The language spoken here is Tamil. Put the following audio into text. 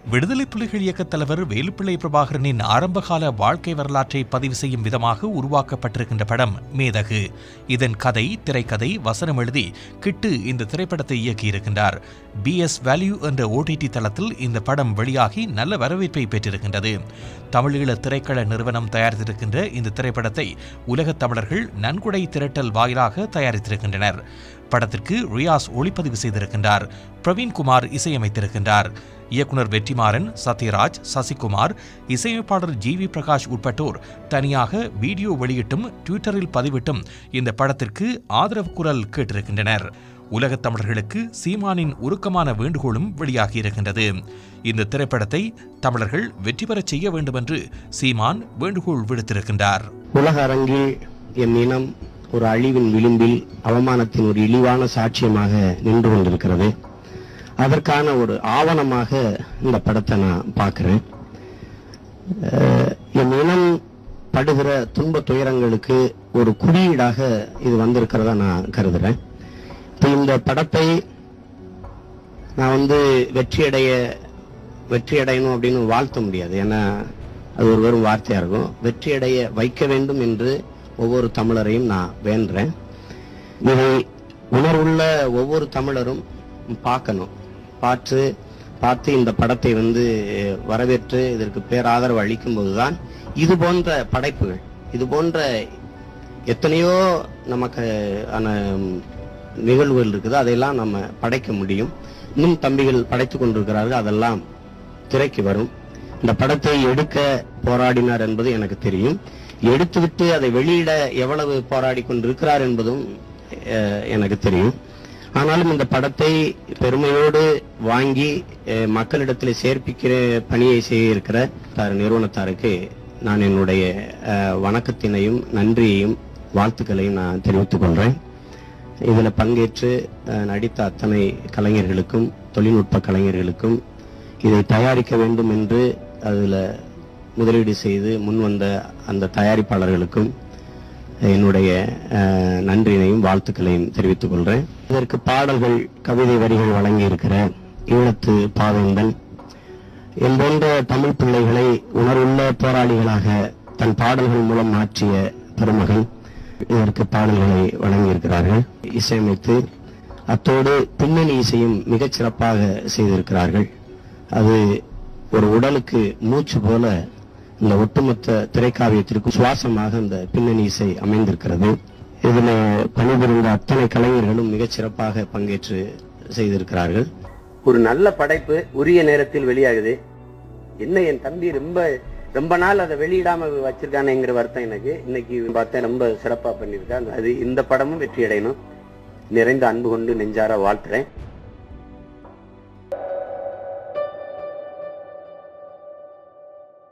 விடுதலை புலிகள் இயக்கத் தலைவர் வேலுப்பிள்ளை பிரபாகரனின் ஆரம்பகால வாழ்க்கை வரலாற்றை பதிவு செய்யும் விதமாக உருவாக்கப்பட்டிருக்கின்ற படம் மேதகு இதன் கதை திரைக்கதை வசனம் எழுதி கிட்டு இந்த திரைப்படத்தை இயக்கியிருக்கின்றார் பி எஸ் வேல்யூ என்ற ஓடிடி தளத்தில் இந்த படம் வெளியாகி நல்ல வரவேற்பை பெற்றிருக்கின்றது தமிழீழ திரைக்கள நிறுவனம் தயாரித்திருக்கின்ற இந்த திரைப்படத்தை உலகத் தமிழர்கள் நன்கொடை திரட்டல் வாயிலாக தயாரித்திருக்கின்றனர் படத்திற்கு ரியாஸ் ஒளிப்பதிவு செய்திருக்கின்றார் பிரவீன்குமார் இசையமைத்திருக்கின்றார் இயக்குனர் வெற்றிமாறன் சத்யராஜ் சசிகுமார் இசையமைப்பாளர் ஜி வி பிரகாஷ் உட்பட்டோர் தனியாக வீடியோ வெளியிட்டும் ட்விட்டரில் பதிவிட்டும் இந்த படத்திற்கு ஆதரவு குரல் கேட்டிருக்கின்றனர் உலகத் தமிழர்களுக்கு சீமானின் உருக்கமான வேண்டுகோளும் வெளியாகியிருக்கின்றது இந்த திரைப்படத்தை தமிழர்கள் வெற்றி பெறச் செய்ய வேண்டும் என்று சீமான் வேண்டுகோள் விடுத்திருக்கின்றார் உலக அரங்கில் என் இனம் ஒரு அழிவின் விளிம்பில் அவமானத்தின் ஒரு இழிவான சாட்சியமாக நின்று கொண்டிருக்கிறது அதற்கான ஒரு ஆவணமாக இந்த படத்தை நான் பார்க்கிறேன் அஹ், என் இனம் படுகிற துன்ப துயரங்களுக்கு ஒரு குறியீடாக இது வந்திருக்கிறதா நான் கருதுறேன் இப்ப இந்த படத்தை நான் வந்து வெற்றியடைய வெற்றி அடையணும் அப்படின்னு வாழ்த்த முடியாது ஏன்னா அது ஒரு வெறும் வார்த்தையா இருக்கும் வெற்றி அடைய வைக்க வேண்டும் என்று ஒவ்வொரு தமிழரையும் நான் வேண்டுறேன் இதை உணர்வுள்ள ஒவ்வொரு தமிழரும் பார்க்கணும் பார்த்து பார்த்து இந்த படத்தை வந்து வரவேற்று இதற்கு பேராதரவு அளிக்கும் போதுதான் இது போன்ற படைப்புகள் இது போன்ற எத்தனையோ நமக்கு ஆன நிகழ்வுகள் இருக்குது அதையெல்லாம் நம்ம படைக்க முடியும் இன்னும் தம்பிகள் படைத்துக் கொண்டிருக்கிறார்கள் அதெல்லாம் திரைக்கு வரும் இந்த படத்தை எடுக்க போராடினார் என்பது எனக்கு தெரியும் எடுத்துவிட்டு அதை வெளியிட எவ்வளவு போராடி கொண்டிருக்கிறார் என்பதும் அஹ், எனக்கு தெரியும் ஆனாலும் இந்த படத்தை பெருமையோடு வாங்கி அஹ், மக்களிடத்தில் சேர்ப்பிக்கிற பணியை செய்ய இருக்கிற தார் நிறுவனத்தாருக்கு நான் என்னுடைய அஹ், வணக்கத்தினையும் நன்றியையும் வாழ்த்துக்களையும் நான் தெரிவித்துக் கொள்றேன் இதில் பங்கேற்று அஹ், நடித்த அத்தனை கலைஞர்களுக்கும் தொழில்நுட்ப கலைஞர்களுக்கும் இதை தயாரிக்க வேண்டும் என்று அதில் முதலீடு செய்து முன் வந்த அந்த தயாரிப்பாளர்களுக்கும் என்னுடைய அஹ், நன்றியினையும் வாழ்த்துக்களையும் தெரிவித்துக் கொள்றேன் இதற்கு பாடல்கள் கவிதை வரிகள் வழங்கியிருக்கிற ஈழத்து பாவேந்தன் என் போன்ற தமிழ் பிள்ளைகளை உணர்வுள்ள போராளிகளாக தன் பாடல்கள் மூலம் மாற்றிய பெருமகன் இதற்கு பாடல்களை வழங்கியிருக்கிறார்கள் இசையமைத்து அத்தோடு பின்னணி இசையும் மிகச் சிறப்பாக செய்திருக்கிறார்கள் அது ஒரு உடலுக்கு மூச்சு போல இந்த ஒட்டுமொத்த திரைக்காவியத்திற்கு சுவாசமாக இந்த பின்னணி இசை அமைந்திருக்கிறது இதில் பணிபுரிந்த அத்தனை கலைஞர்களும் மிகச் சிறப்பாக பங்கேற்று செய்திருக்கிறார்கள் ஒரு நல்ல படைப்பு உரிய நேரத்தில் வெளியாகுது என்ன என் தம்பி ரொம்ப ரொம்ப நாள் அதை வெளியிடாம வச்சிருக்கானேங்கிற வருத்தம் எனக்கு இன்னைக்கு பார்த்தேன் ரொம்ப சிறப்பா பண்ணியிருக்காங்க அது இந்த படமும் வெற்றி அடையணும் நிறைந்த அன்பு கொண்டு நெஞ்சார வாழ்த்துறேன்